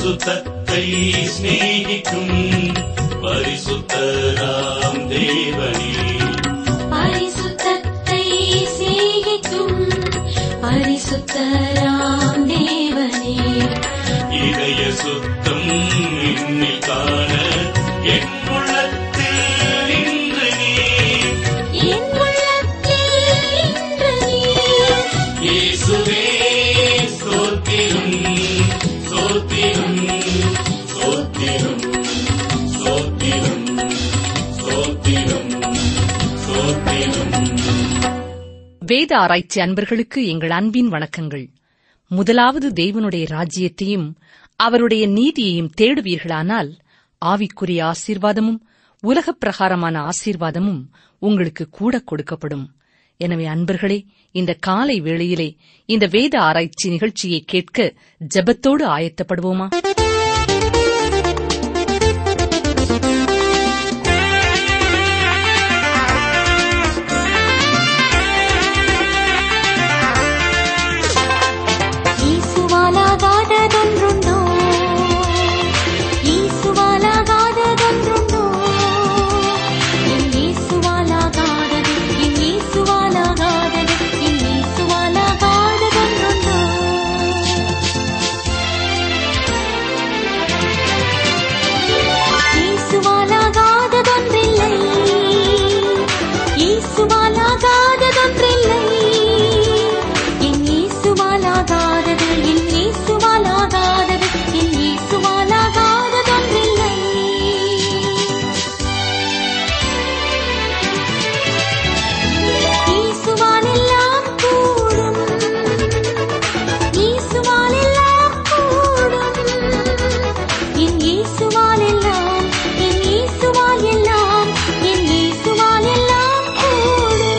பரிசுத்தத்தை சிநேகிக்கும் பரிசுத்தராம் தேவனே பரிசுத்தத்தை சிநேகிக்கும் பரிசுத்தராம் தேவனே இதய சுத்தம் என்னில் காண என் உள்ளத்தில் இன்று நீ என் உள்ளத்தில் இன்று நீர் இயேசுவே ஸ்தோத்திரம் ஸ்தோத்திரம் ஸ்தோத்திரம் ஸ்தோத்திரம் ஸ்தோத்திரம் ஸ்தோத்திரம் வேத ஆராய்ச்சி அன்பர்களுக்கு எங்கள் அன்பின் வணக்கங்கள் முதலாவது தேவனுடைய ராஜ்யத்தையும் அவருடைய நீதியையும் தேடுவீர்களானால் ஆவிக்குரிய ஆசீர்வாதமும் உலகப் பிரகாரமான ஆசீர்வாதமும் உங்களுக்கு கூட கொடுக்கப்படும் எனவே அன்பர்களே இந்த காலை வேளையிலே இந்த வேத ஆராய்ச்சி நிகழ்ச்சியை கேட்க ஜெபத்தோடு ஆயத்தப்படுவோமா ஈசுவாலாகாததொன்றுண்டோ ஈசுவாலாகாததொன்றுண்டோ என் ஈசுவாலாகாதது என் ஈசுவாலாகாதது என் ஈசுவாலாகாததொன்றுண்டோ ஈசுவாலாகாததொன்றில்லை ஈசுவாலாகாததொன்றில்லை என் ஈசுவாலாகாதது என் ஈசுவாலாகாதது என் ஈசுவாலாகாததொன்றில்லை ஈசுவாலெல்லாம் கூடும் ஈசுவாலெல்லாம் கூடும் என் ஈசுவாலெல்லாம் என் ஈசுவாலெல்லாம் என் ஈசுவாலெல்லாம் கூடும்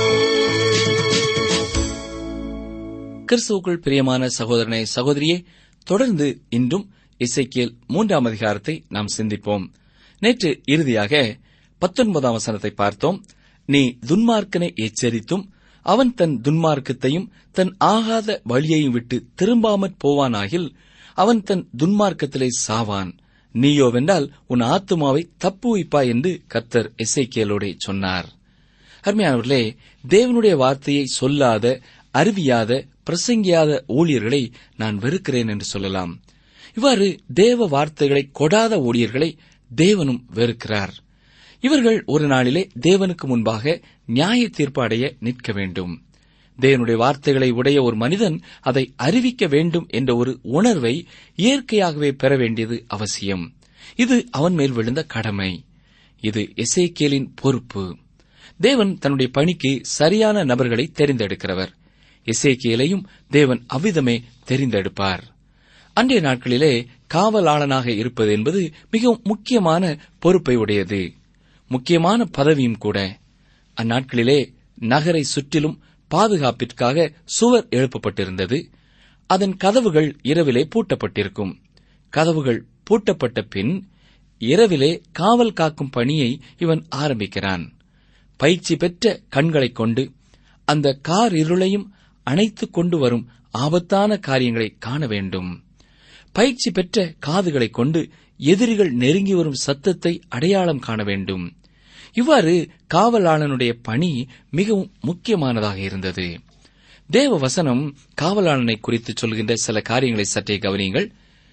கிறிஸ்துவுக்குள் பிரியமான சகோதரனே சகோதரியே தொடர்ந்து இன்றும் இசைக்கியல் மூன்றாம் அதிகாரத்தை நாம் சிந்திப்போம் நேற்று இறுதியாக பத்தொன்பதாம் வசனத்தை பார்த்தோம் நீ துன்மார்க்கனை எச்சரித்தும் அவன் தன் துன்மார்க்கத்தையும் தன் ஆகாத வழியையும் விட்டு திரும்பாமற் போவானாகில் அவன் தன் துன்மார்க்கத்திலே சாவான் நீயோவென்றால் உன் ஆத்துமாவை தப்புவிப்பாய் என்று கர்த்தர் எசைக்கியலோடே சொன்னார் அருமையானவர்களே தேவனுடைய வார்த்தையை சொல்லாத அறிவியாத பிரசங்கியாத ஊழியர்களை நான் வெறுக்கிறேன் என்று சொல்லலாம் இவ்வாறு தேவ வார்த்தைகளை கொடாத ஊழியர்களை தேவனும் வெறுக்கிறார் இவர்கள் ஒரு நாளிலே தேவனுக்கு முன்பாக நியாய தீர்ப்பு அடைய நிற்க வேண்டும் தேவனுடைய வார்த்தைகளை உடைய ஒரு மனிதன் அதை அறிவிக்க வேண்டும் என்ற ஒரு உணர்வை இயற்கையாகவே பெற வேண்டியது அவசியம் இது அவன் மேல் விழுந்த கடமை இது எசேக்கியலின் பொறுப்பு தேவன் தன்னுடைய பணிக்கு சரியான நபர்களை தெரிந்தெடுக்கிறவர் எசேக்கியலையும் தேவன் அவ்விதமே தெரிந்தெடுப்பார் அன்றைய நாட்களிலே காவலாளனாக இருப்பது என்பது மிகவும் முக்கியமான பொறுப்பை உடையது முக்கியமான பதவியும் கூட அந்நாட்களிலே நகரை சுற்றிலும் பாதுகாப்பிற்காக சுவர் எழுப்பப்பட்டிருந்தது அதன் கதவுகள் இரவிலே பூட்டப்பட்டிருக்கும் கதவுகள் பூட்டப்பட்ட பின் இரவிலே காவல் காக்கும் பணியை இவன் ஆரம்பிக்கிறான் பயிற்சி பெற்ற கண்களைக் கொண்டு அந்த கார் இருளையும் அணைத்துக் கொண்டு வரும் ஆபத்தான காரியங்களை காண வேண்டும் பயிற்சி பெற்ற காதுகளைக் கொண்டு எதிரிகள் நெருங்கி வரும் சத்தத்தை அடையாளம் காண வேண்டும் இவ்வாறு காவலாளனுடைய பணி மிகவும் முக்கியமானதாக இருந்தது தேவ வசனம் காவலாளனை குறித்து சொல்கின்ற சில காரியங்களை சற்றே கவனியுங்கள்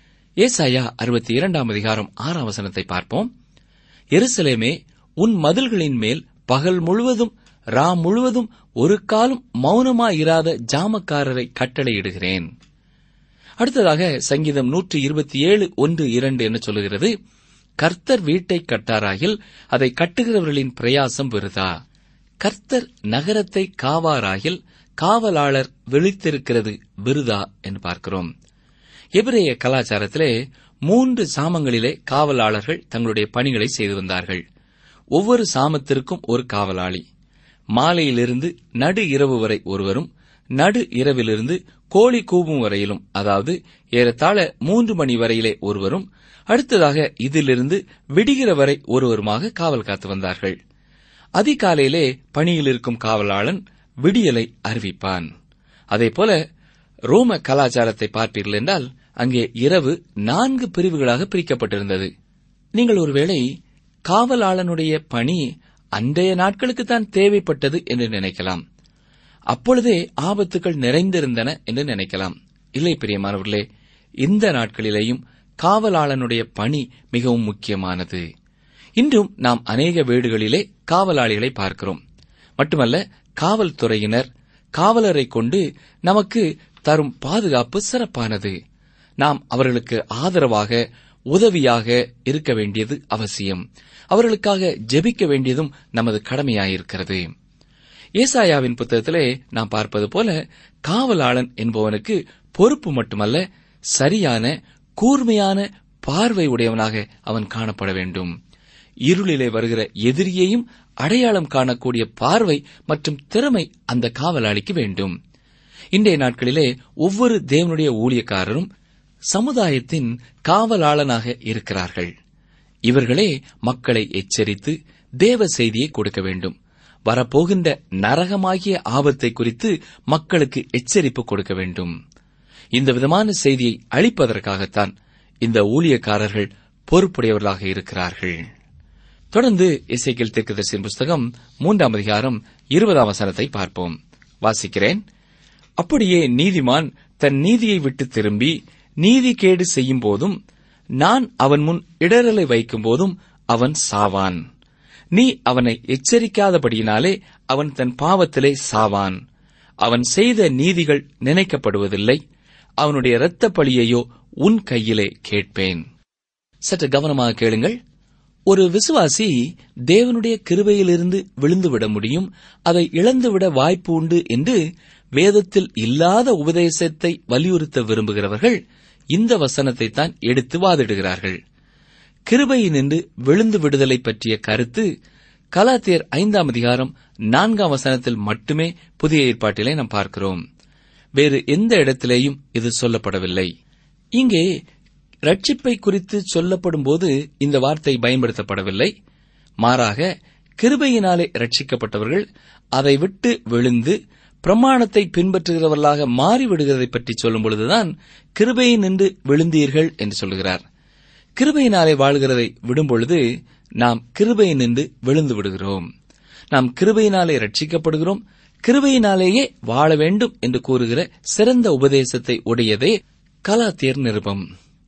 ஏசாயா அறுபத்தி இரண்டாம் அதிகாரம் ஆறாம் வசனத்தை பார்ப்போம் எருசலேமே உன் மதில்களின் மேல் பகல் முழுவதும் ரா முழுவதும் ஒரு காலம் மௌனமாயிராத ஜாமக்காரரை கட்டளையிடுகிறேன் அடுத்ததாக சங்கீதம் நூற்றி இருபத்தி ஏழு ஒன்று இரண்டு என்ன சொல்லுகிறது கர்த்தர் வீட்டை கட்டாராகில் அதை கட்டுகிறவர்களின் பிரயாசம் விருதா கர்த்தர் நகரத்தை காவாராகில் காவலாளர் விழித்திருக்கிறது விருதா என்று பார்க்கிறோம் எபிரேய கலாச்சாரத்திலே மூன்று சாமங்களிலே காவலாளர்கள் தங்களுடைய பணிகளை செய்து வந்தார்கள் ஒவ்வொரு சாமத்திற்கும் ஒரு காவலாளி மாலையிலிருந்து நடு இரவு வரை ஒருவரும் நடு இரவிலிருந்து கோழி கூவும் வரையிலும் அதாவது ஏறத்தாழ மூன்று மணி வரையிலே ஒருவரும் அடுத்ததாக இதிலிருந்து விடுகிற வரை ஒருவருமாக காவல் காத்து வந்தார்கள் அதிகாலையிலே பணியில் இருக்கும் காவலாளன் விடியலை அறிவிப்பான் அதேபோல ரோம கலாச்சாரத்தை பார்ப்பீர்கள் என்றால் அங்கே இரவு நான்கு பிரிவுகளாக பிரிக்கப்பட்டிருந்தது நீங்கள் ஒருவேளை காவலாளனுடைய பணி அன்றைய நாட்களுக்கு தான் தேவைப்பட்டது என்று நினைக்கலாம் அப்பொழுதே ஆபத்துகள் நிறைந்திருந்தன என்று நினைக்கலாம் இல்லை பிரியமானவர்களே இந்த நாட்களிலேயும் காவலாளனுடைய பணி மிகவும் முக்கியமானது இன்றும் நாம் அநேக வீடுகளிலே காவலாளிகளை பார்க்கிறோம் மட்டுமல்ல காவல்துறையினர் காவலரை கொண்டு நமக்கு தரும் பாதுகாப்பு சிறப்பானது நாம் அவர்களுக்கு ஆதரவாக உதவியாக இருக்க வேண்டியது அவசியம் அவர்களுக்காக ஜெபிக்க வேண்டியதும் நமது கடமையாயிருக்கிறது ஏசாயாவின் புத்தகத்திலே நாம் பார்ப்பது போல காவலாளன் என்பவனுக்கு பொறுப்பு மட்டுமல்ல சரியான கூர்மையான பார்வை உடையவனாக அவன் காணப்பட வேண்டும் இருளிலே வருகிற எதிரியையும் அடையாளம் காணக்கூடிய பார்வை மற்றும் திறமை அந்த காவலாளிக்கு வேண்டும் இன்றைய நாட்களிலே ஒவ்வொரு தேவனுடைய ஊழியக்காரரும் சமுதாயத்தின் காவலாளனாக இருக்கிறார்கள் இவர்களே மக்களை எச்சரித்து தேவ செய்தியை கொடுக்க வேண்டும் வரப்போகின்ற நரகமாகிய ஆபத்தை குறித்து மக்களுக்கு எச்சரிப்பு கொடுக்க வேண்டும் இந்த விதமான செய்தியை அளிப்பதற்காகத்தான் இந்த ஊழியக்காரர்கள் பொறுப்புடையவர்களாக இருக்கிறார்கள் தொடர்ந்து இசைக்கில் தீர்க்கதரிசியின் புஸ்தகம் மூன்றாம் அதிகாரம் இருபதாம் வசனத்தை பார்ப்போம் வாசிக்கிறேன் அப்படியே நீதிமான் தன் நீதியை விட்டு திரும்பி நீதி கேடு செய்யும் போதும் நான் அவன் முன் இடரலை வைக்கும் போதும் அவன் சாவான் நீ அவனை எச்சரிக்காதபடியினாலே அவன் தன் பாவத்திலே சாவான் அவன் செய்த நீதிகள் நினைக்கப்படுவதில்லை அவனுடைய இரத்த பழியையோ உன் கையிலே கேட்பேன் சற்று கவனமாக கேளுங்கள் ஒரு விசுவாசி தேவனுடைய கிருபையிலிருந்து விழுந்துவிட முடியும் அதை இழந்துவிட வாய்ப்பு உண்டு என்று வேதத்தில் இல்லாத உபதேசத்தை வலியுறுத்த விரும்புகிறவர்கள் இந்த வசனத்தை தான் எடுத்து வாதிடுகிறார்கள் கிருபையினின்று விழுந்து விடுதலை பற்றிய கருத்து கலாத்தியர் ஐந்தாம் அதிகாரம் நான்காம் வசனத்தில் மட்டுமே புதிய ஏற்பாட்டிலே நாம் பார்க்கிறோம் வேறு எந்த இடத்திலேயும் இது சொல்லப்படவில்லை இங்கே ரட்சிப்பை குறித்து சொல்லப்படும் போது இந்த வார்த்தை பயன்படுத்தப்படவில்லை மாறாக கிருபையினாலே ரட்சிக்கப்பட்டவர்கள் அதை விட்டு விழுந்து பிரமாணத்தை பின்பற்றுகிறவர்களாக மாறிவிடுகிறதை பற்றி சொல்லும் பொழுதுதான் கிருபையை நின்று விழுந்தீர்கள் என்று சொல்லுகிறார் கிருபையினாலே வாழ்கிறதை விடும் பொழுது நாம் கிருபையை நின்று விழுந்து விடுகிறோம் நாம் கிருபையினாலே ரட்சிக்கப்படுகிறோம் கிருபையினாலேயே வாழ வேண்டும் என்று கூறுகிற சிறந்த உபதேசத்தை உடையதே கலாத்தியர் நிருபம்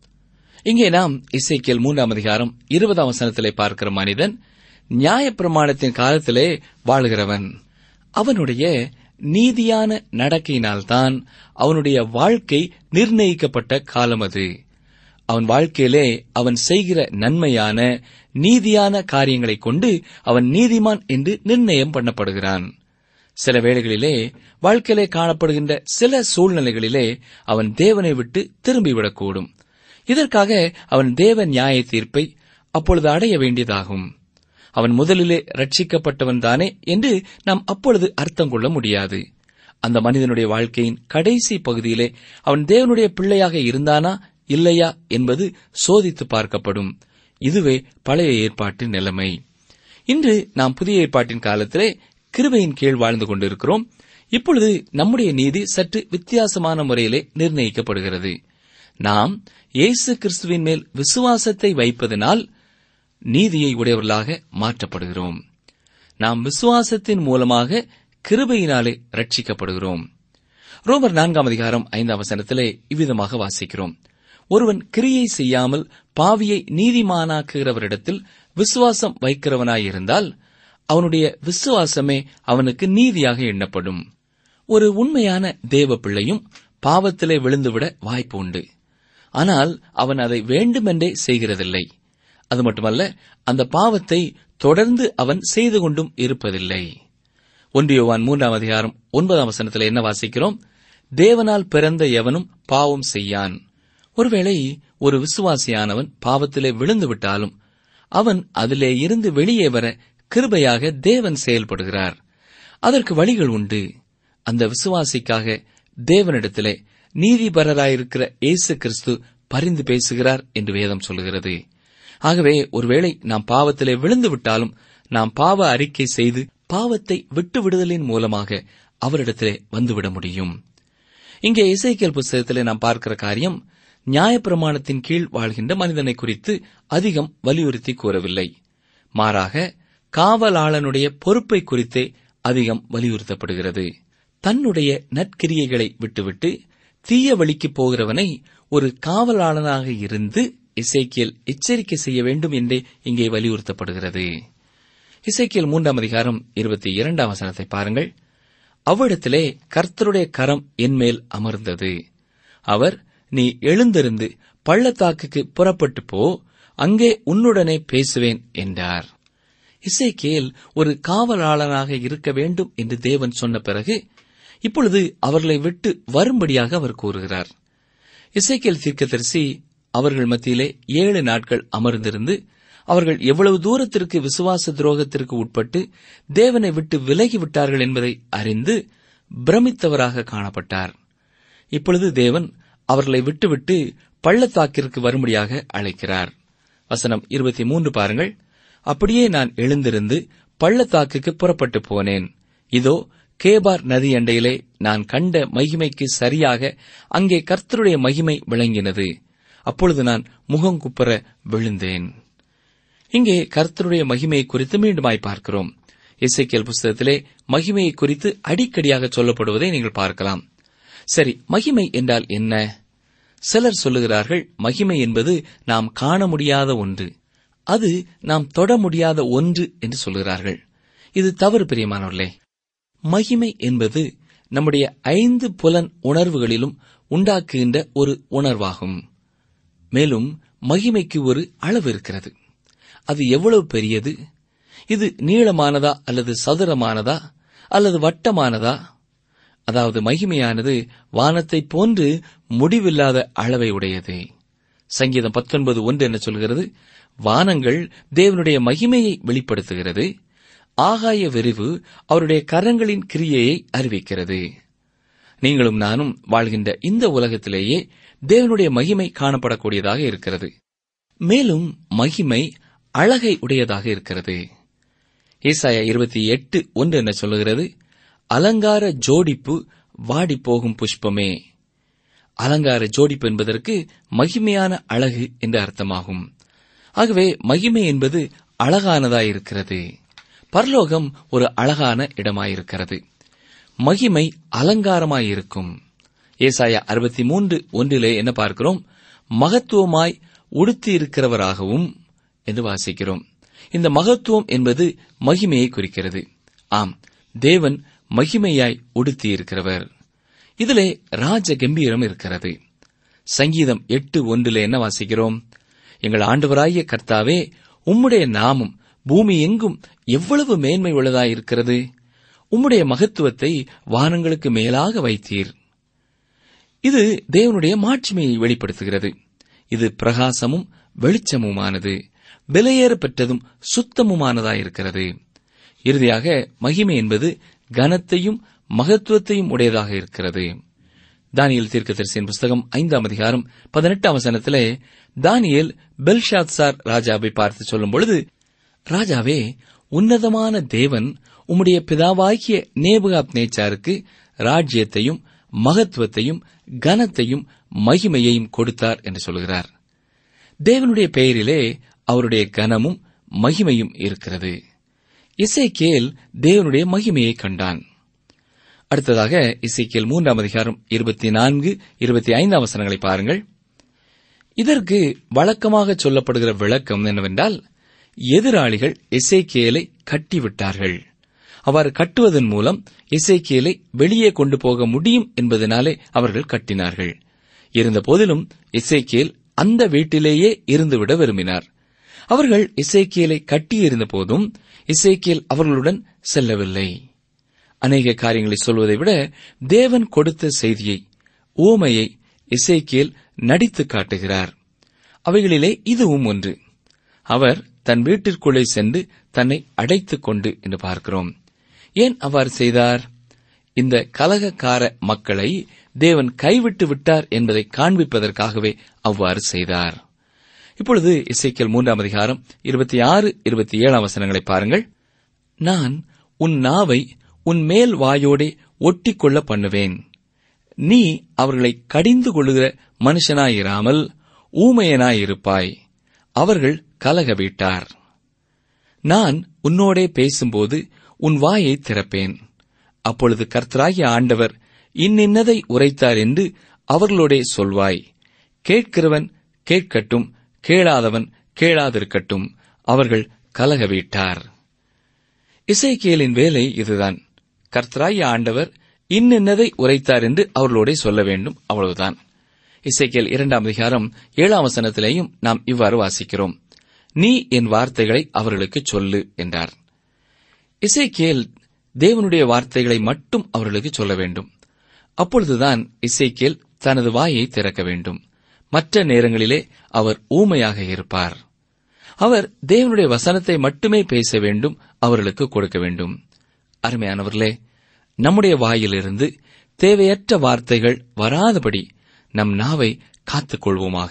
இங்கே நாம் இசைக்கியல் மூன்றாம் அதிகாரம் இருபதாம் வசனத்திலே பார்க்கிற மனிதன் நியாயப்பிரமாணத்தின் காலத்திலே வாழுகிறவன் அவனுடைய நீதியான நடக்கையினால்தான் அவனுடைய வாழ்க்கை நிர்ணயிக்கப்பட்ட காலம் அது அவன் வாழ்க்கையிலே அவன் செய்கிற நன்மையான நீதியான காரியங்களைக் கொண்டு அவன் நீதிமான் என்று நிர்ணயம் பண்ணப்படுகிறான் சில வேளைகளிலே வாழ்க்கையிலே காணப்படுகின்ற சில சூழ்நிலைகளிலே அவன் தேவனை விட்டு திரும்பிவிடக்கூடும் இதற்காக அவன் தேவ நியாய தீர்ப்பை அப்பொழுது அடைய வேண்டியதாகும் அவன் முதலிலே ரட்சிக்கப்பட்டவன் தானே என்று நாம் அப்பொழுது அர்த்தம் கொள்ள முடியாது அந்த மனிதனுடைய வாழ்க்கையின் கடைசி பகுதியிலே அவன் தேவனுடைய பிள்ளையாக இருந்தானா இல்லையா என்பது சோதித்து பார்க்கப்படும் இதுவே பழைய ஏற்பாட்டின் நிலைமை இன்று நாம் புதிய ஏற்பாட்டின் காலத்திலே கிருபையின் கீழ் வாழ்ந்து கொண்டிருக்கிறோம் இப்பொழுது நம்முடைய நீதி சற்று வித்தியாசமான முறையிலே நிர்ணயிக்கப்படுகிறது நாம் இயேசு கிறிஸ்துவின் மேல் விசுவாசத்தை வைப்பதனால் நீதியை உடையவர்களாக மாற்றப்படுகிறோம் நாம் விசுவாசத்தின் மூலமாக கிருபையினாலே ரட்சிக்கப்படுகிறோம் ரோமர் நான்காம் அதிகாரம் ஐந்தாம் வசனத்திலே இவ்விதமாக வாசிக்கிறோம் ஒருவன் கிரியை செய்யாமல் பாவியை நீதிமானாக்குகிறவரிடத்தில் விசுவாசம் வைக்கிறவனாயிருந்தால் அவனுடைய விசுவாசமே அவனுக்கு நீதியாக எண்ணப்படும் ஒரு உண்மையான தேவ பிள்ளையும் பாவத்திலே விழுந்துவிட வாய்ப்பு உண்டு ஆனால் அவன் அதை வேண்டுமென்றே செய்கிறதில்லை அது மட்டுமல்ல அந்த பாவத்தை தொடர்ந்து அவன் செய்து கொண்டும் இருப்பதில்லை ஒன்றியோவான் மூன்றாம் அதிகாரம் ஒன்பதாம் வசனத்தில் என்ன வாசிக்கிறோம் தேவனால் பிறந்த எவனும் பாவம் செய்யான் ஒருவேளை ஒரு விசுவாசியானவன் பாவத்திலே விழுந்து விட்டாலும் அவன் அதிலே இருந்து வெளியே வர கிருபையாக தேவன் செயல்படுகிறார் அதற்கு வழிகள் உண்டு அந்த விசுவாசிக்காக தேவனிடத்திலே நீதிபரராயிருக்கிற இயேசு கிறிஸ்து பரிந்து பேசுகிறார் என்று வேதம் சொல்கிறது ஆகவே ஒருவேளை நாம் பாவத்திலே விழுந்து விட்டாலும் நாம் பாவ அறிக்கை செய்து பாவத்தை விட்டு விடுதலின் மூலமாக அவரிடத்திலே வந்துவிட முடியும் இங்கே இசைக்கியல் புஸ்தகத்திலே நாம் பார்க்கிற காரியம் நியாயப்பிரமாணத்தின் கீழ் வாழ்கின்ற மனிதனை குறித்து அதிகம் வலியுறுத்தி கூறவில்லை மாறாக காவலாளனுடைய பொறுப்பை குறித்தே அதிகம் வலியுறுத்தப்படுகிறது தன்னுடைய நற்கிரியைகளை விட்டுவிட்டு தீய வழிக்கு போகிறவனை ஒரு காவலாளனாக இருந்து இசைக்கியல் எச்சரிக்கை செய்ய வேண்டும் என்றே இங்கே வலியுறுத்தப்படுகிறது இசைக்கியல் மூன்றாம் அதிகாரம் இருபத்தி இரண்டாம் வசனத்தை பாருங்கள் அவ்விடத்திலே கர்த்தருடைய கரம் என்மேல் அமர்ந்தது அவர் நீ எழுந்திருந்து பள்ளத்தாக்குக்கு புறப்பட்டு போ அங்கே உன்னுடனே பேசுவேன் என்றார் இசைக்கேல் ஒரு காவலாளனாக இருக்க வேண்டும் என்று தேவன் சொன்ன பிறகு இப்பொழுது அவர்களை விட்டு வரும்படியாக அவர் கூறுகிறார் இசைக்கேல் தீர்க்கதரிசி அவர்கள் மத்தியிலே ஏழு நாட்கள் அமர்ந்திருந்து அவர்கள் எவ்வளவு தூரத்திற்கு விசுவாச துரோகத்திற்கு உட்பட்டு தேவனை விட்டு விலகி விட்டார்கள் என்பதை அறிந்து பிரமித்தவராக காணப்பட்டார் இப்பொழுது தேவன் அவர்களை விட்டுவிட்டு பள்ளத்தாக்கிற்கு வரும்படியாக அழைக்கிறார் வசனம் இருபத்தி மூன்று பாருங்கள் அப்படியே நான் எழுந்திருந்து பள்ளத்தாக்குக்கு புறப்பட்டு போனேன் இதோ கேபார் நதி அண்டையிலே நான் கண்ட மகிமைக்கு சரியாக அங்கே கர்த்தருடைய மகிமை விளங்கினது அப்பொழுது நான் முகங்குப்புற விழுந்தேன் இங்கே கர்த்தருடைய மகிமையை குறித்து மீண்டுமாய் பார்க்கிறோம் இசைக்கியல் புஸ்தகத்திலே மகிமையை குறித்து அடிக்கடியாக சொல்லப்படுவதை நீங்கள் பார்க்கலாம் சரி மகிமை என்றால் என்ன சிலர் சொல்லுகிறார்கள் மகிமை என்பது நாம் காண முடியாத ஒன்று அது நாம் தொட முடியாத ஒன்று என்று சொல்கிறார்கள் இது தவறு பிரியமானவர்களே மகிமை என்பது நம்முடைய ஐந்து புலன் உணர்வுகளிலும் உண்டாக்குகின்ற ஒரு உணர்வாகும் மேலும் மகிமைக்கு ஒரு அளவு இருக்கிறது அது எவ்வளவு பெரியது இது நீளமானதா அல்லது சதுரமானதா அல்லது வட்டமானதா அதாவது மகிமையானது வானத்தை போன்று முடிவில்லாத அளவை உடையது சங்கீதம் பத்தொன்பது ஒன்று என்ன சொல்கிறது வானங்கள் தேவனுடைய மகிமையை வெளிப்படுத்துகிறது ஆகாய விரிவு அவருடைய கரங்களின் கிரியையை அறிவிக்கிறது நீங்களும் நானும் வாழ்கின்ற இந்த உலகத்திலேயே தேவனுடைய மகிமை காணப்படக்கூடியதாக இருக்கிறது மேலும் மகிமை அழகை உடையதாக இருக்கிறது ஏசாயா இருபத்தி எட்டு ஒன்று என்ன சொல்லுகிறது அலங்கார ஜோடிப்பு வாடி போகும் புஷ்பமே அலங்கார ஜோடிப்பு என்பதற்கு மகிமையான அழகு என்று அர்த்தமாகும் ஆகவே மகிமை என்பது அழகானதாயிருக்கிறது பரலோகம் ஒரு அழகான இடமாயிருக்கிறது மகிமை அலங்காரமாயிருக்கும் ஏசாயா அறுபத்தி மூன்று ஒன்றிலே என்ன பார்க்கிறோம் மகத்துவமாய் உடுத்தி இருக்கிறவராகவும் என்று வாசிக்கிறோம் இந்த மகத்துவம் என்பது மகிமையை குறிக்கிறது ஆம் தேவன் மகிமையாய் உடுத்தி இருக்கிறவர் இதிலே ராஜ கம்பீரம் இருக்கிறது சங்கீதம் எட்டு ஒன்றிலே என்ன வாசிக்கிறோம் எங்கள் ஆண்டவராகிய கர்த்தாவே உம்முடைய நாமம் பூமி எங்கும் எவ்வளவு மேன்மை உள்ளதாயிருக்கிறது உம்முடைய மகத்துவத்தை வானங்களுக்கு மேலாக வைத்தீர் இது தேவனுடைய மாட்சிமையை வெளிப்படுத்துகிறது இது பிரகாசமும் வெளிச்சமுமானது விலையேற பெற்றதும் சுத்தமுமானதாயிருக்கிறது இறுதியாக மகிமை என்பது கனத்தையும் மகத்துவத்தையும் உடையதாக இருக்கிறது தானியல் தீர்க்கதரிசியின் புஸ்தகம் ஐந்தாம் அதிகாரம் பதினெட்டாம் வசனத்திலே தானியல் பெல்ஷாத்சார் ராஜாவை பார்த்து சொல்லும் பொழுது ராஜாவே உன்னதமான தேவன் உம்முடைய பிதாவாகிய நேபுகாத் நேச்சாருக்கு ராஜ்யத்தையும் மகத்துவத்தையும் கனத்தையும் மகிமையையும் கொடுத்தார் என்று சொல்கிறார் தேவனுடைய பெயரிலே அவருடைய கனமும் மகிமையும் இருக்கிறது இசைக்கேல் தேவனுடைய மகிமையை கண்டான் அடுத்ததாக இசைக்கேல் மூன்றாம் அதிகாரம் இருபத்தி நான்கு இருபத்தி ஐந்தாம் வசனங்களை பாருங்கள் இதற்கு வழக்கமாக சொல்லப்படுகிற விளக்கம் என்னவென்றால் எதிராளிகள் இசைக்கேலை கட்டிவிட்டார்கள் அவ்வாறு கட்டுவதன் மூலம் இசைக்கேலை வெளியே கொண்டு போக முடியும் என்பதனாலே அவர்கள் கட்டினார்கள் இருந்தபோதிலும் இசைக்கேல் அந்த வீட்டிலேயே இருந்துவிட விரும்பினார் அவர்கள் இசைக்கியலை கட்டியிருந்த போதும் இசைக்கியல் அவர்களுடன் செல்லவில்லை அநேக காரியங்களை சொல்வதை விட தேவன் கொடுத்த செய்தியை ஊமையை இசைக்கியல் நடித்து காட்டுகிறார் அவைகளிலே இதுவும் ஒன்று அவர் தன் வீட்டிற்குள்ளே சென்று தன்னை அடைத்துக் கொண்டு என்று பார்க்கிறோம் ஏன் அவ்வாறு செய்தார் இந்த கலகக்கார மக்களை தேவன் கைவிட்டு விட்டார் என்பதை காண்பிப்பதற்காகவே அவ்வாறு செய்தார் இப்பொழுது இசைக்கல் மூன்றாம் அதிகாரம் இருபத்தி ஆறு இருபத்தி ஏழாம் வசனங்களை பாருங்கள் நான் உன் நாவை உன் மேல் வாயோடே ஒட்டிக்கொள்ள பண்ணுவேன் நீ அவர்களை கடிந்து கொள்ளுகிற மனுஷனாயிராமல் ஊமையனாயிருப்பாய் அவர்கள் கலக வீட்டார் நான் உன்னோடே பேசும்போது உன் வாயை திறப்பேன் அப்பொழுது கர்த்தராகிய ஆண்டவர் இன்னின்னதை உரைத்தார் என்று அவர்களோடே சொல்வாய் கேட்கிறவன் கேட்கட்டும் கேளாதவன் கேளாதிருக்கட்டும் அவர்கள் கலக வீட்டார் இசைக்கியலின் வேலை இதுதான் கர்த்தராகிய ஆண்டவர் இன்னென்னதை உரைத்தார் என்று அவர்களோடே சொல்ல வேண்டும் அவ்வளவுதான் இசைக்கியல் இரண்டாம் அதிகாரம் ஏழாம் வசனத்திலேயும் நாம் இவ்வாறு வாசிக்கிறோம் நீ என் வார்த்தைகளை அவர்களுக்கு சொல்லு என்றார் இசைக்கியல் தேவனுடைய வார்த்தைகளை மட்டும் அவர்களுக்கு சொல்ல வேண்டும் அப்பொழுதுதான் இசைக்கியல் தனது வாயை திறக்க வேண்டும் மற்ற நேரங்களிலே அவர் ஊமையாக இருப்பார் அவர் தேவனுடைய வசனத்தை மட்டுமே பேச வேண்டும் அவர்களுக்கு கொடுக்க வேண்டும் அருமையானவர்களே நம்முடைய வாயிலிருந்து தேவையற்ற வார்த்தைகள் வராதபடி நம் நாவை காத்துக் கொள்வோமாக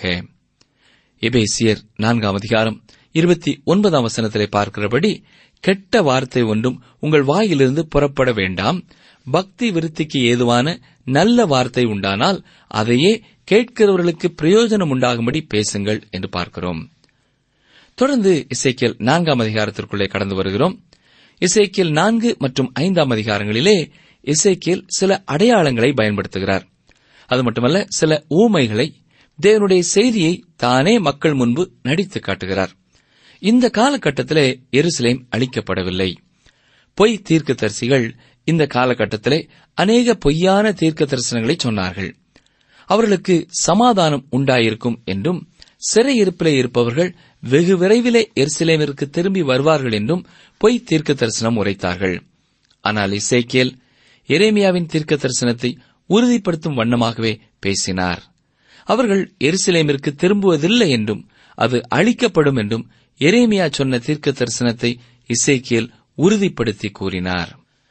எபேசியர் நான்காம் அதிகாரம் இருபத்தி ஒன்பதாம் வசனத்திலே பார்க்கிறபடி கெட்ட வார்த்தை ஒன்றும் உங்கள் வாயிலிருந்து புறப்பட வேண்டாம் பக்தி விருத்திக்கு ஏதுவான நல்ல வார்த்தை உண்டானால் அதையே கேட்கிறவர்களுக்கு பிரயோஜனம் உண்டாகும்படி பேசுங்கள் என்று பார்க்கிறோம் தொடர்ந்து இசைக்கியல் நான்காம் அதிகாரத்திற்குள்ளே கடந்து வருகிறோம் இசைக்கியல் நான்கு மற்றும் ஐந்தாம் அதிகாரங்களிலே இசைக்கியல் சில அடையாளங்களை பயன்படுத்துகிறார் அது மட்டுமல்ல சில ஊமைகளை தேவனுடைய செய்தியை தானே மக்கள் முன்பு நடித்து காட்டுகிறார் இந்த காலகட்டத்திலே எருசலேம் அழிக்கப்படவில்லை பொய் தீர்க்கதரிசிகள் இந்த காலகட்டத்திலே அநேக பொய்யான தீர்க்க தரிசனங்களை சொன்னார்கள் அவர்களுக்கு சமாதானம் உண்டாயிருக்கும் என்றும் சிறையிருப்பிலே இருப்பவர்கள் வெகு விரைவிலே எருசலேமிற்கு திரும்பி வருவார்கள் என்றும் பொய் தீர்க்க தரிசனம் உரைத்தார்கள் ஆனால் இசைக்கேல் எரேமியாவின் தீர்க்க தரிசனத்தை உறுதிப்படுத்தும் வண்ணமாகவே பேசினார் அவர்கள் எருசலேமிற்கு திரும்புவதில்லை என்றும் அது அழிக்கப்படும் என்றும் எரேமியா சொன்ன தீர்க்க தரிசனத்தை இசைக்கியல் உறுதிப்படுத்தி கூறினார்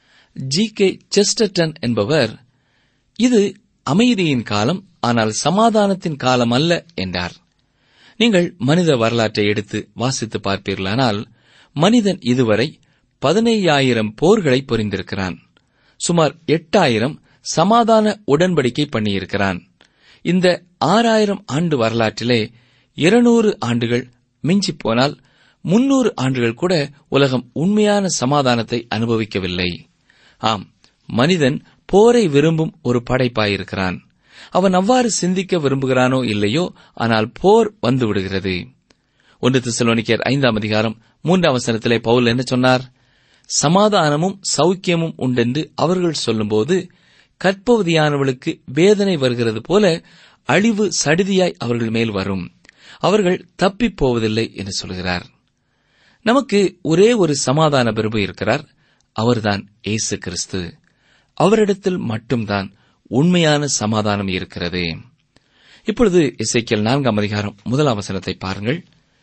ஜி கே செஸ்டர்டன் என்பவர் இது அமைதியின் காலம் ஆனால் சமாதானத்தின் காலம் அல்ல என்றார் நீங்கள் மனித வரலாற்றை எடுத்து வாசித்து பார்ப்பீர்களானால் மனிதன் இதுவரை பதினையாயிரம் போர்களை புரிந்திருக்கிறான் சுமார் எட்டாயிரம் சமாதான உடன்படிக்கை பண்ணியிருக்கிறான் இந்த ஆறாயிரம் ஆண்டு வரலாற்றிலே இருநூறு ஆண்டுகள் மிஞ்சிப் போனால் முன்னூறு ஆண்டுகள் கூட உலகம் உண்மையான சமாதானத்தை அனுபவிக்கவில்லை ஆம் மனிதன் போரை விரும்பும் ஒரு படைப்பாயிருக்கிறான் அவன் அவ்வாறு சிந்திக்க விரும்புகிறானோ இல்லையோ ஆனால் போர் வந்து விடுகிறது ஒன்று திசலோனிக்கர் ஐந்தாம் அதிகாரம் மூன்றாம் வசனத்திலே பவுல் என்ன சொன்னார் சமாதானமும் சௌக்கியமும் உண்டென்று அவர்கள் சொல்லும்போது கற்பவதியானவளுக்கு வேதனை வருகிறது போல அழிவு சடிதியாய் அவர்கள் மேல் வரும் அவர்கள் தப்பிப் போவதில்லை என்று சொல்கிறார் நமக்கு ஒரே ஒரு சமாதான பிரபு இருக்கிறார் அவர்தான் இயேசு கிறிஸ்து அவரிடத்தில் மட்டும்தான் உண்மையான சமாதானம் இருக்கிறது இப்பொழுது இசைக்கியல் நான்காம் அதிகாரம் முதலாம் வசனத்தை பாருங்கள்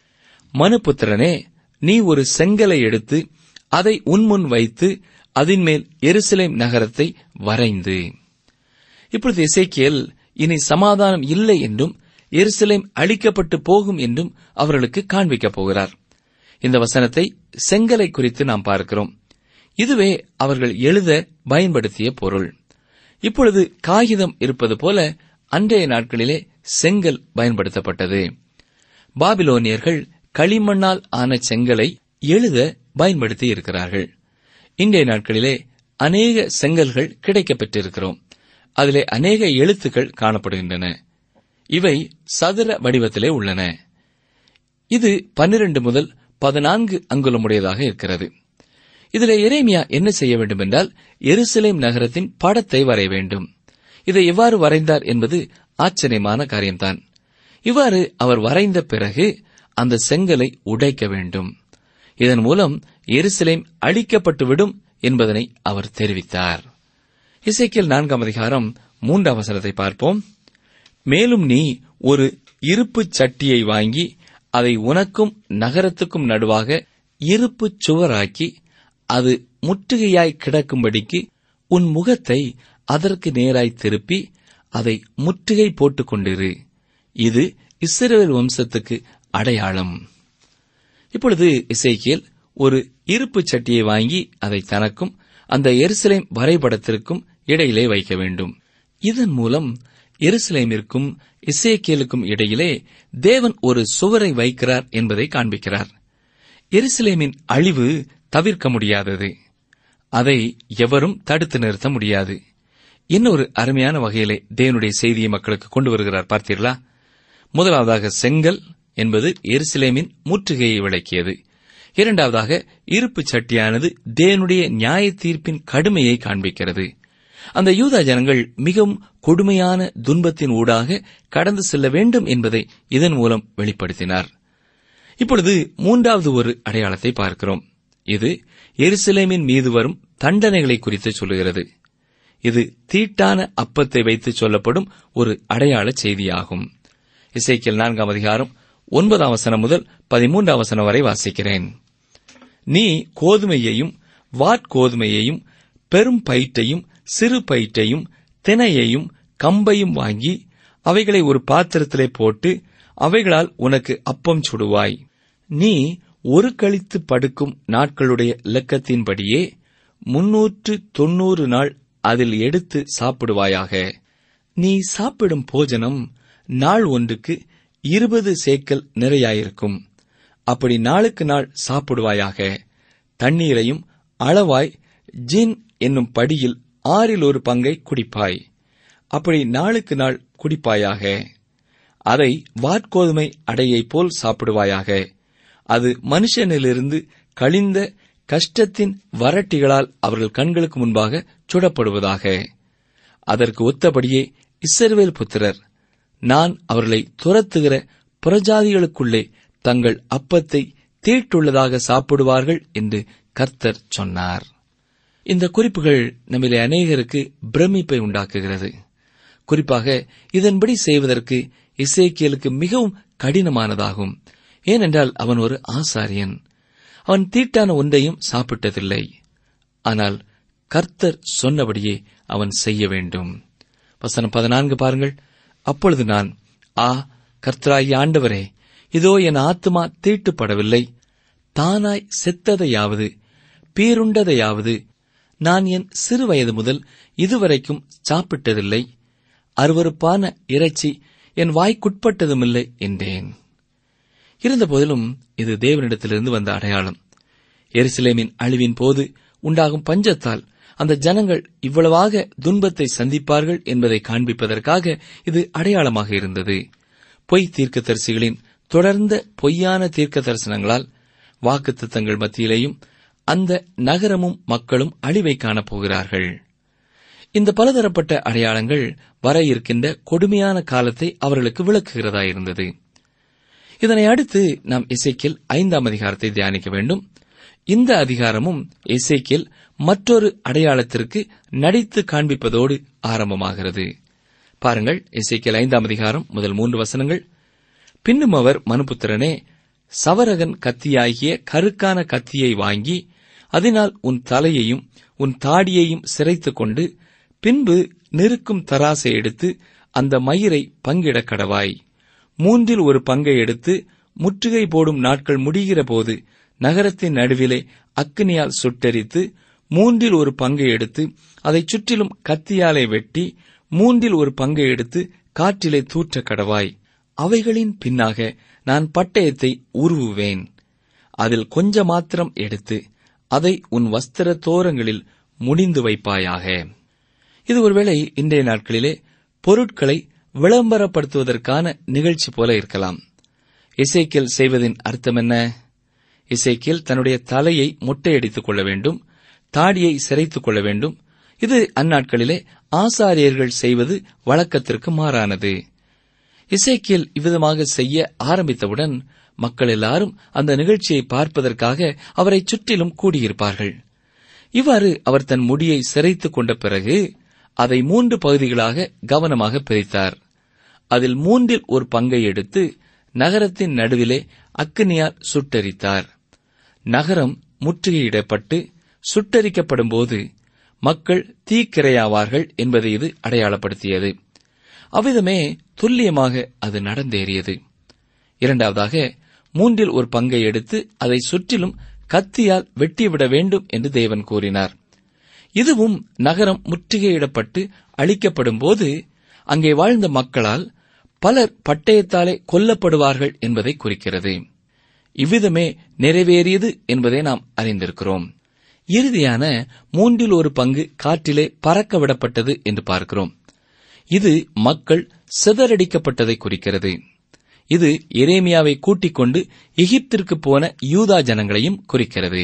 மனுபுத்திரனே நீ ஒரு செங்கலை எடுத்து அதை உன்முன் வைத்து அதன் மேல் எருசலேம் நகரத்தை வரைந்து இப்பொழுது இசைக்கியல் இனி சமாதானம் இல்லை என்றும் எருசலேம் அழிக்கப்பட்டு போகும் என்றும் அவர்களுக்கு காண்பிக்கப் போகிறார் இந்த வசனத்தை செங்கலை குறித்து நாம் பார்க்கிறோம் இதுவே அவர்கள் எழுத பயன்படுத்திய பொருள் இப்பொழுது காகிதம் இருப்பது போல அன்றைய நாட்களிலே செங்கல் பயன்படுத்தப்பட்டது பாபிலோனியர்கள் களிமண்ணால் ஆன செங்கலை எழுத பயன்படுத்தி இருக்கிறார்கள் இன்றைய நாட்களிலே அநேக செங்கல்கள் கிடைக்கப் பெற்றிருக்கிறோம் அதிலே அநேக எழுத்துக்கள் காணப்படுகின்றன இவை சதுர வடிவத்திலே உள்ளன இது பன்னிரண்டு முதல் பதினான்கு அங்குலமுடையதாக இருக்கிறது இதிலே எரேமியா என்ன செய்ய வேண்டும் என்றால் எருசலேம் நகரத்தின் படத்தை வரைய வேண்டும் இதை எவ்வாறு வரைந்தார் என்பது ஆச்சரியமான காரியம்தான் இவ்வாறு அவர் வரைந்த பிறகு அந்த செங்கலை உடைக்க வேண்டும் இதன் மூலம் எருசலேம் அழிக்கப்பட்டுவிடும் என்பதனை அவர் தெரிவித்தார் இசைக்கியல் நான்காம் அதிகாரம் மூன்றாம் வசனத்தை பார்ப்போம் மேலும் நீ ஒரு இருப்புச் சட்டியை வாங்கி அதை உனக்கும் நகரத்துக்கும் நடுவாக இருப்புச் சுவராக்கி அது முற்றுகையாய் கிடக்கும்படிக்கு உன் முகத்தை அதற்கு நேராய் திருப்பி அதை முற்றுகை போட்டுக் கொண்டிரு இது இஸ்ரவேல் வம்சத்துக்கு அடையாளம் இப்பொழுது இசைக்கியல் ஒரு இருப்புச் சட்டியை வாங்கி அதை தனக்கும் அந்த எருசலேம் வரைபடத்திற்கும் இடையிலே வைக்க வேண்டும் இதன் மூலம் எருசலேமிற்கும் இசைக்கேலுக்கும் இடையிலே தேவன் ஒரு சுவரை வைக்கிறார் என்பதை காண்பிக்கிறார் எருசலேமின் அழிவு தவிர்க்க முடியாதது அதை எவரும் தடுத்து நிறுத்த முடியாது இன்னொரு அருமையான வகையிலே தேவனுடைய செய்தியை மக்களுக்கு கொண்டு வருகிறார் பார்த்தீர்களா முதலாவதாக செங்கல் என்பது எருசலேமின் முற்றுகையை விளக்கியது இரண்டாவதாக இருப்பு சட்டியானது தேவனுடைய நியாய தீர்ப்பின் கடுமையை காண்பிக்கிறது அந்த யூதா ஜனங்கள் மிகவும் கொடுமையான துன்பத்தின் ஊடாக கடந்து செல்ல வேண்டும் என்பதை இதன் மூலம் வெளிப்படுத்தினார் இப்பொழுது மூன்றாவது ஒரு அடையாளத்தை பார்க்கிறோம் இது எருசலேமின் மீது வரும் தண்டனைகளை குறித்து சொல்லுகிறது இது தீட்டான அப்பத்தை வைத்து சொல்லப்படும் ஒரு அடையாள செய்தியாகும் இசைக்கியல் நான்காம் அதிகாரம் ஒன்பதாம் வசனம் முதல் பதிமூன்றாம் வசனம் வரை வாசிக்கிறேன் நீ கோதுமையையும் வாட்கோதுமையையும் பெரும் பயிற்றையும் சிறு பயிற்றையும் தினையையும் கம்பையும் வாங்கி அவைகளை ஒரு பாத்திரத்திலே போட்டு அவைகளால் உனக்கு அப்பம் சுடுவாய் நீ ஒரு கழித்து படுக்கும் நாட்களுடைய இலக்கத்தின்படியே முன்னூற்று தொன்னூறு நாள் அதில் எடுத்து சாப்பிடுவாயாக நீ சாப்பிடும் போஜனம் நாள் ஒன்றுக்கு இருபது சேக்கல் நிறையாயிருக்கும் அப்படி நாளுக்கு நாள் சாப்பிடுவாயாக தண்ணீரையும் அளவாய் ஜின் என்னும் படியில் ஆறில் ஒரு பங்கை குடிப்பாய் அப்படி நாளுக்கு நாள் குடிப்பாயாக அதை வாட்கோதுமை அடையைப் போல் சாப்பிடுவாயாக அது மனுஷனிலிருந்து கழிந்த கஷ்டத்தின் வரட்டிகளால் அவர்கள் கண்களுக்கு முன்பாக சுடப்படுவதாக அதற்கு ஒத்தபடியே இஸ்ரவேல் புத்திரர் நான் அவர்களை துரத்துகிற புறஜாதிகளுக்குள்ளே தங்கள் அப்பத்தை தீட்டுள்ளதாக சாப்பிடுவார்கள் என்று கர்த்தர் சொன்னார் இந்த குறிப்புகள் நம்மிலே அநேகருக்கு பிரமிப்பை உண்டாக்குகிறது குறிப்பாக இதன்படி செய்வதற்கு இசைக்கியலுக்கு மிகவும் கடினமானதாகும் ஏனென்றால் அவன் ஒரு ஆசாரியன் அவன் தீட்டான ஒன்றையும் சாப்பிட்டதில்லை ஆனால் கர்த்தர் சொன்னபடியே அவன் செய்ய வேண்டும் வசனம் பதினான்கு பாருங்கள் அப்பொழுது நான் ஆ கர்த்தராகிய ஆண்டவரே இதோ என் ஆத்துமா தீட்டுப்படவில்லை தானாய் செத்ததையாவது பீருண்டதையாவது நான் என் சிறு வயது முதல் இதுவரைக்கும் சாப்பிட்டதில்லை அருவருப்பான இறைச்சி என் வாய்க்குட்பட்டதுமில்லை என்றேன் இருந்தபோதிலும் இது தேவனிடத்திலிருந்து வந்த அடையாளம் எருசலேமின் அழிவின் போது உண்டாகும் பஞ்சத்தால் அந்த ஜனங்கள் இவ்வளவாக துன்பத்தை சந்திப்பார்கள் என்பதை காண்பிப்பதற்காக இது அடையாளமாக இருந்தது பொய் தீர்க்கதரிசிகளின் தொடர்ந்த பொய்யான தீர்க்க தரிசனங்களால் வாக்குத்தத்தங்கள் மத்தியிலேயும் அந்த நகரமும் மக்களும் அழிவை காணப்போகிறார்கள் இந்த பலதரப்பட்ட அடையாளங்கள் வர இருக்கின்ற கொடுமையான காலத்தை அவர்களுக்கு விளக்குகிறதாயிருந்தது இதனை அடுத்து நாம் இசைக்கில் ஐந்தாம் அதிகாரத்தை தியானிக்க வேண்டும் இந்த அதிகாரமும் இசைக்கில் மற்றொரு அடையாளத்திற்கு நடித்து காண்பிப்பதோடு ஆரம்பமாகிறது பாருங்கள் இசைக்கியல் ஐந்தாம் அதிகாரம் முதல் மூன்று வசனங்கள் பின்னும் அவர் மனுபுத்திரனே சவரகன் கத்தியாகிய கருக்கான கத்தியை வாங்கி அதனால் உன் தலையையும் உன் தாடியையும் சிரைத்துக் கொண்டு பின்பு நெருக்கும் தராசை எடுத்து அந்த மயிரை பங்கிடக் கடவாய் மூன்றில் ஒரு பங்கை எடுத்து முற்றுகை போடும் நாட்கள் முடிகிற போது நகரத்தின் நடுவிலே அக்கினியால் சுட்டெரித்து மூன்றில் ஒரு பங்கை எடுத்து அதைச் சுற்றிலும் கத்தியாலே வெட்டி மூன்றில் ஒரு பங்கை எடுத்து காற்றிலே தூற்ற கடவாய் அவைகளின் பின்னாக நான் பட்டயத்தை உருவுவேன் அதில் கொஞ்ச மாத்திரம் எடுத்து அதை உன் வஸ்திர தோரங்களில் முடிந்து வைப்பாயாக இது ஒருவேளை இன்றைய நாட்களிலே பொருட்களை விளம்பரப்படுத்துவதற்கான நிகழ்ச்சி போல இருக்கலாம் இசைக்கியல் செய்வதின் அர்த்தம் என்ன இசைக்கியல் தன்னுடைய தலையை மொட்டையடித்துக் கொள்ள வேண்டும் தாடியை சிரைத்துக் கொள்ள வேண்டும் இது அந்நாட்களிலே ஆசாரியர்கள் செய்வது வழக்கத்திற்கு மாறானது இசைக்கியல் இவ்விதமாக செய்ய ஆரம்பித்தவுடன் மக்கள் எல்லாரும் அந்த நிகழ்ச்சியை பார்ப்பதற்காக அவரை சுற்றிலும் கூடியிருப்பார்கள் இவ்வாறு அவர் தன் முடியை சிரைத்துக் கொண்ட பிறகு அதை மூன்று பகுதிகளாக கவனமாக பிரித்தார் அதில் மூன்றில் ஒரு பங்கை எடுத்து நகரத்தின் நடுவிலே அக்கினியால் சுட்டெரித்தார் நகரம் முற்றுகையிடப்பட்டு சுட்டெரிக்கப்படும்போது மக்கள் தீக்கிரையாவார்கள் என்பதை இது அடையாளப்படுத்தியது அவ்விதமே துல்லியமாக அது நடந்தேறியது இரண்டாவதாக மூன்றில் ஒரு பங்கை எடுத்து அதை சுற்றிலும் கத்தியால் வெட்டிவிட வேண்டும் என்று தேவன் கூறினார் இதுவும் நகரம் முற்றுகையிடப்பட்டு அழிக்கப்படும் போது அங்கே வாழ்ந்த மக்களால் பலர் பட்டயத்தாலே கொல்லப்படுவார்கள் என்பதை குறிக்கிறது இவ்விதமே நிறைவேறியது என்பதை நாம் அறிந்திருக்கிறோம் இறுதியான மூன்றில் ஒரு பங்கு காற்றிலே பறக்க விடப்பட்டது என்று பார்க்கிறோம் இது மக்கள் சிதறடிக்கப்பட்டதை குறிக்கிறது இது எரேமியாவை கூட்டிக் கொண்டு எகிப்திற்கு போன யூதா ஜனங்களையும் குறிக்கிறது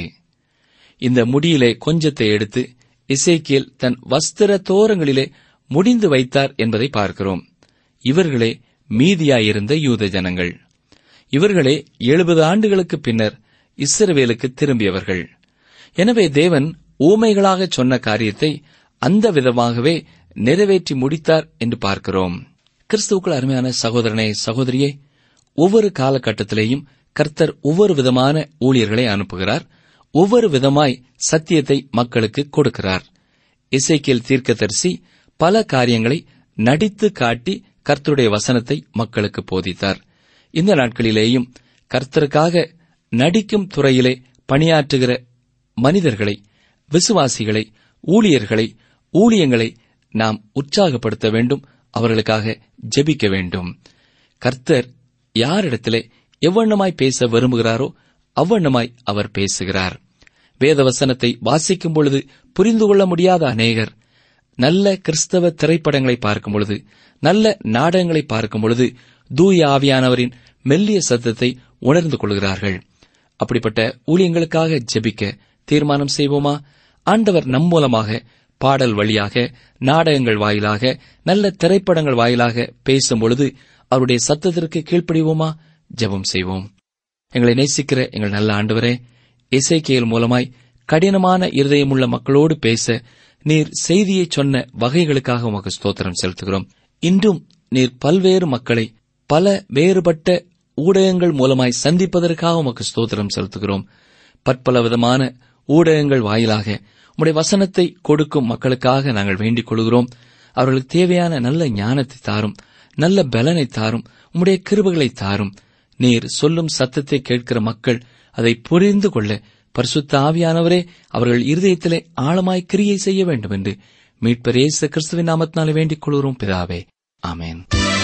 இந்த முடியிலே கொஞ்சத்தை எடுத்து இசைக்கியல் தன் வஸ்திர தோரங்களிலே முடிந்து வைத்தார் என்பதை பார்க்கிறோம் இவர்களே மீதியாயிருந்த யூத ஜனங்கள் இவர்களே எழுபது ஆண்டுகளுக்கு பின்னர் இஸ்ரவேலுக்கு திரும்பியவர்கள் எனவே தேவன் ஊமைகளாக சொன்ன காரியத்தை அந்த விதமாகவே நிறைவேற்றி முடித்தார் என்று பார்க்கிறோம் கிறிஸ்துவுக்குள் அருமையான சகோதரனே சகோதரியே ஒவ்வொரு காலகட்டத்திலேயும் கர்த்தர் ஒவ்வொரு விதமான ஊழியர்களை அனுப்புகிறார் ஒவ்வொரு விதமாய் சத்தியத்தை மக்களுக்கு கொடுக்கிறார் இசைக்கியல் தீர்க்கதரிசி பல காரியங்களை நடித்து காட்டி கர்த்தருடைய வசனத்தை மக்களுக்கு போதித்தார் இந்த நாட்களிலேயும் கர்த்தருக்காக நடிக்கும் துறையிலே பணியாற்றுகிற மனிதர்களை விசுவாசிகளை ஊழியர்களை ஊழியங்களை நாம் உற்சாகப்படுத்த வேண்டும் அவர்களுக்காக ஜெபிக்க வேண்டும் கர்த்தர் யாரிடத்திலே எவ்வண்ணமாய் பேச விரும்புகிறாரோ அவ்வண்ணமாய் அவர் பேசுகிறார் வேதவசனத்தை வாசிக்கும் பொழுது புரிந்து கொள்ள முடியாத அநேகர் நல்ல கிறிஸ்தவ திரைப்படங்களை பார்க்கும் பொழுது நல்ல நாடகங்களை பார்க்கும் பொழுது தூய ஆவியானவரின் மெல்லிய சத்தத்தை உணர்ந்து கொள்கிறார்கள் அப்படிப்பட்ட ஊழியங்களுக்காக ஜெபிக்க தீர்மானம் செய்வோமா ஆண்டவர் நம் மூலமாக பாடல் வழியாக நாடகங்கள் வாயிலாக நல்ல திரைப்படங்கள் வாயிலாக பேசும் பொழுது அவருடைய சத்தத்திற்கு கீழ்ப்படிவோமா ஜெபம் செய்வோம் எங்களை நேசிக்கிற எங்கள் நல்ல ஆண்டவரே இசைக்கியல் மூலமாய் கடினமான இருதயமுள்ள மக்களோடு பேச நீர் செய்தியை சொன்ன வகைகளுக்காக உமக்கு ஸ்தோத்திரம் செலுத்துகிறோம் இன்றும் நீர் பல்வேறு மக்களை பல வேறுபட்ட ஊடகங்கள் மூலமாய் சந்திப்பதற்காக உமக்கு ஸ்தோத்திரம் செலுத்துகிறோம் பற்பல விதமான ஊடகங்கள் வாயிலாக உம்முடைய வசனத்தை கொடுக்கும் மக்களுக்காக நாங்கள் வேண்டிக் கொள்கிறோம் அவர்களுக்கு தேவையான நல்ல ஞானத்தை தாரும் நல்ல பலனை தாரும் உம்முடைய கிருபைகளை தாரும் நீர் சொல்லும் சத்தத்தை கேட்கிற மக்கள் அதை புரிந்து கொள்ள பரிசுத்த ஆவியானவரே அவர்கள் இருதயத்திலே ஆழமாய் கிரியை செய்ய வேண்டும் என்று மீட்பர் இயேசு கிறிஸ்துவின் நாமத்தினாலே வேண்டிக் கொள்கிறோம் பிதாவே ஆமென்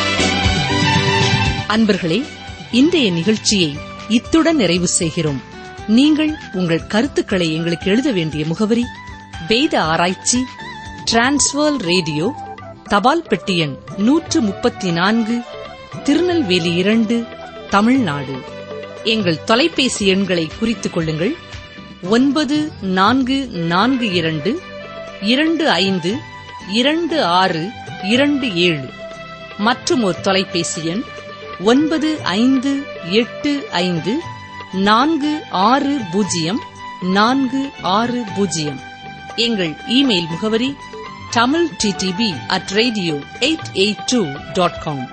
அன்பர்களே இன்றைய நிகழ்ச்சியை இத்துடன் நிறைவு செய்கிறோம் நீங்கள் உங்கள் கருத்துக்களை எங்களுக்கு எழுத வேண்டிய முகவரி வேத ஆராய்ச்சி டிரான்ஸ்வர் ரேடியோ தபால் பெட்டி எண் நூற்று முப்பத்தி நான்கு திருநெல்வேலி இரண்டு தமிழ்நாடு எங்கள் தொலைபேசி எண்களை குறித்துக் கொள்ளுங்கள் ஒன்பது நான்கு நான்கு இரண்டு இரண்டு ஐந்து இரண்டு ஆறு இரண்டு ஏழு மற்றும் ஒரு தொலைபேசி எண் ஒன்பது ஐந்து எட்டு ஐந்து நான்கு ஆறு பூஜ்ஜியம் நான்கு ஆறு பூஜ்ஜியம் எங்கள் இமெயில் முகவரி Tamil DTP at radio eight eight two dot com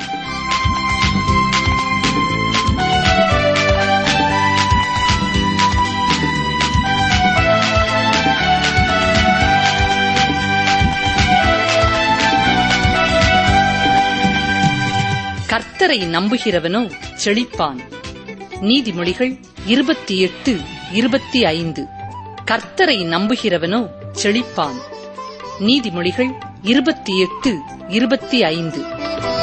கர்த்தரை நம்புகிறவனோ செழிப்பான் நீதிமொழிகள் இருபத்தி எட்டு இருபத்தி ஐந்து கர்த்தரை நம்புகிறவனோ செழிப்பான் நீதிமொழிகள் இருபத்தி எட்டு இருபத்தி ஐந்து